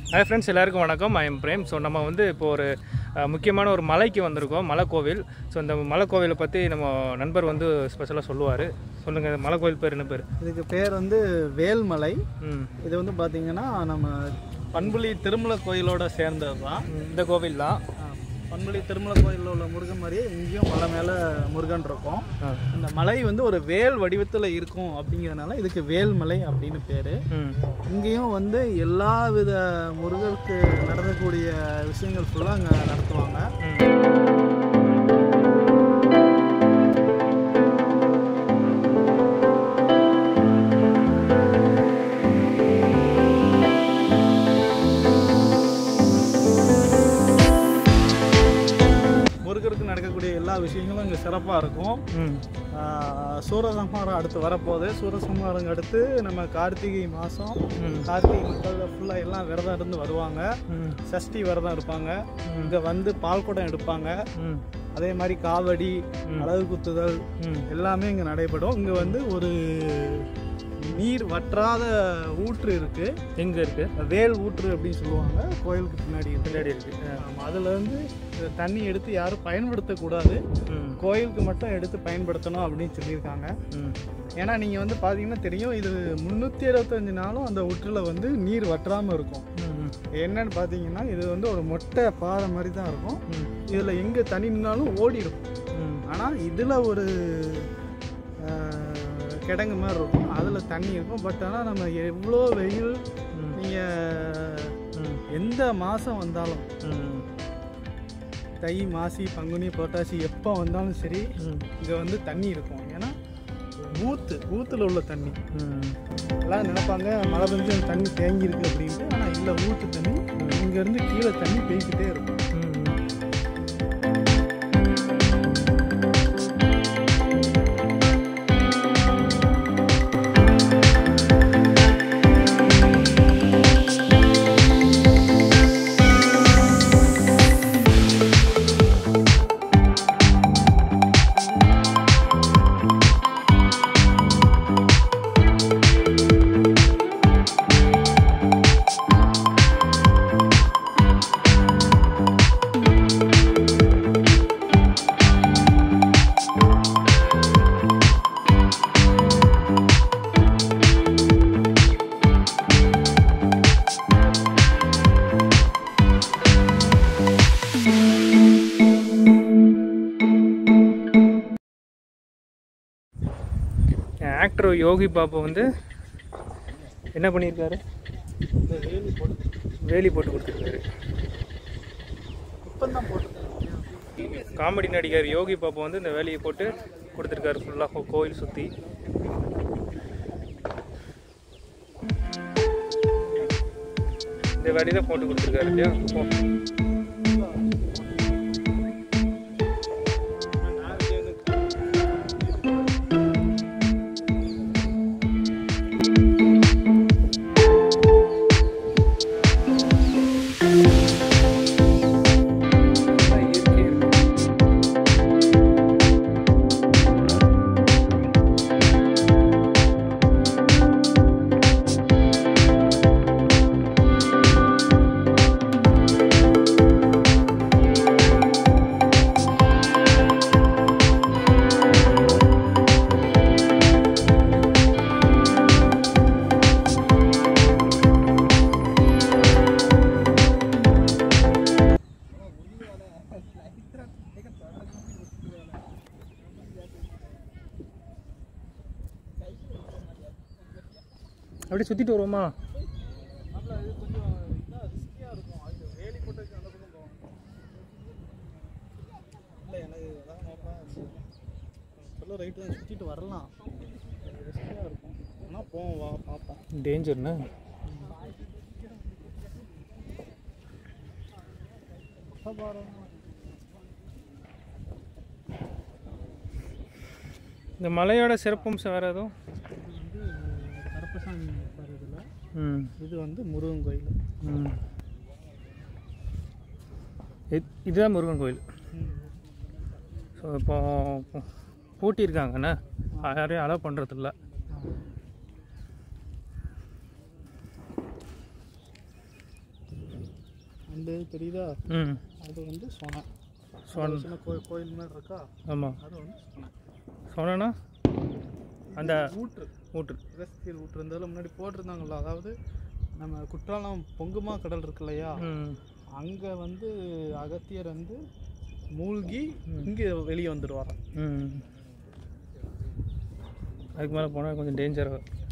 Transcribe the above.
Hi friends எல்லாருக்கும் வணக்கம் I am frame so நம்ம வந்து இப்போ ஒரு அஹ், முக்கியமான ஒரு மலைக்கு வந்திருக்கோம் மலைக்கோவில் ஸோ இந்த மலைக்கோவிலை பற்றி நம்ம நண்பர் வந்து ஸ்பெஷலாக சொல்லுவார் சொல்லுங்கள் மலைக்கோவில் பேர் என்ன பேர் இதுக்கு பேர் வந்து வேல்மலை ம் இது வந்து பார்த்தீங்கன்னா நம்ம பண்புலி திருமலை கோயிலோட சேர்ந்தது தான் இந்த கோவில் தான் பண்புலி திருமலை கோயிலில் உள்ள முருகன் மாதிரியே இங்கேயும் மலை மேலே முருகன் இருக்கும் ஆ. இந்த மலை வந்து ஒரு வேல் வடிவத்தில் இருக்கும் அப்படிங்கிறதுனால இதுக்கு வேல்மலை அப்படின்னு பேர் ம் இங்கேயும் வந்து எல்லா வித முருகருக்கு நடக்கக்கூடிய விஷயங்கள் ஃபுல்லாக அங்கே நடத்துவாங்க ம் முருகருக்கு நடக்கக்கூடிய எல்லா விஷயங்களும் இங்கே சிறப்பாக இருக்கும் ம் ஆஹ் சூரசம்ஹாரம் அடுத்து வரப்போகுது சூரசம்ஹாரம் அடுத்து நம்ம கார்த்திகை மாதம் ம் கார்த்திகை மக்கள் ஃபுல்லாக எல்லாம் விரதம் இருந்து வருவாங்க ம் சஷ்டி விரதம் இருப்பாங்க இங்கே வந்து பால் குடம் எடுப்பாங்க ம் அதே மாதிரி காவடி அழகு குத்துதல் ம் எல்லாமே இங்கே நடைபெறும் இங்கே வந்து ஒரு நீர் வற்றாத ஊற்று இருக்கு எங்கே இருக்குது வேல் ஊற்று அப்படின்னு சொல்லுவாங்க கோயிலுக்கு பின்னாடி இருக்கு பின்னாடி இருக்குது ஆமாம் அதில் வந்து இந்த தண்ணி எடுத்து யாரும் பயன்படுத்தக்கூடாது ம் கோயிலுக்கு மட்டும் எடுத்து பயன்படுத்தணும் அப்படின்னு சொல்லியிருக்காங்க ம் ஏன்னா நீங்கள் வந்து பார்த்தீங்கன்னா தெரியும் இது முந்நூற்றி இருபத்தஞ்சு நாளும் அந்த ஊற்றில் வந்து நீர் வற்றாமல் இருக்கும் ம் என்னன்னு பார்த்தீங்கன்னா இது வந்து ஒரு மொட்டை பாறை மாதிரி தான் இருக்கும் ம் இதில் எங்கே தண்ணி நின்னாலும் ஓடிடும் ம் ஆனால் இதில் ஒரு ஆஹ், கிடங்கு மாதிரி இருக்கும் அதில் தண்ணி இருக்கும் பட் ஆனால் நம்ம எவ்வளோ வெயில் ம் நீங்கள் ம் எந்த மாதம் வந்தாலும் ம் தை மாசி பங்குனி புரட்டாசி எப்போ வந்தாலும் சரி ம் இங்கே வந்து தண்ணி இருக்கும் ஏன்னா ஊத்து ஊத்துல உள்ள தண்ணி ம் எல்லாம் நினைப்பாங்க மழை பெஞ்சு அந்த தண்ணி தேங்கி இருக்கு அப்படின்ட்டு ஆனால் இல்லை ஊத்து தண்ணி இங்கேருந்து கீழே தண்ணி பெய்கிட்டே இருக்கும் ம் ஆக்டர் யோகி பாபு வந்து என்ன பண்ணியிருக்காரு இந்த வேலி போட்டு வேலி போட்டு கொடுத்துருக்காரு இப்போ தான் போட்டு காமெடி நடிகர் யோகி பாபு வந்து இந்த வேலையை போட்டு கொடுத்துருக்காரு ஃபுல்லாக கோயில் சுற்றி இந்த வேலையை தான் போட்டு கொடுத்துருக்காரு இல்லையா இப்போ நல்லா இயற்கை இருக்கு. அப்படியே சுற்றிட்டு வருவோமா இது கொஞ்சம் இதாக ரிஸ்கியாக இருக்கும் அது வேலி போட்டு அந்த பக்கம் போவாங்க இல்லை எனக்கு அதான் நோக்கம் சொல்ல ரைட்டு தான் சுற்றிட்டு வரலாம் ரிஸ்கியாக இருக்கும் ஆனால் போவோம் வா பார்ப்போம் டேஞ்சர்னு இந்த மலையோட சிறப்பம்சம் வேறு எதுவும் இது வந்து கருப்பசாமி இருப்பார் இதில் ம் இது வந்து முருகன் கோயில் ம் இது- இதுதான் முருகன் கோயில் ஸோ இப்போ பூட்டியிருக்காங்கண்ணே யாரையும் அலோவ் பண்ணுறதில்ல இந்த இது தெரியுதா ம் அது வந்து சொனை சொன் சின்ன கோயில் கோயில் மாதிரி இருக்கா ஆமாம் அது வந்து சொனை சொன்னா அந்த ஊற்று ஊற்று அகஸ்தியர் ஊற்று இருந்தாலும் முன்னாடி போட்டிருந்தாங்களா அதாவது நம்ம குற்றாலம் பொங்குமா கடல் இருக்கு இல்லையா ம் அங்கே வந்து அகத்தியர் வந்து மூழ்கி இங்கே வெளியே வந்துடுவாராம் ம் அதுக்கு மேலே போனால் கொஞ்சம் டேஞ்சர்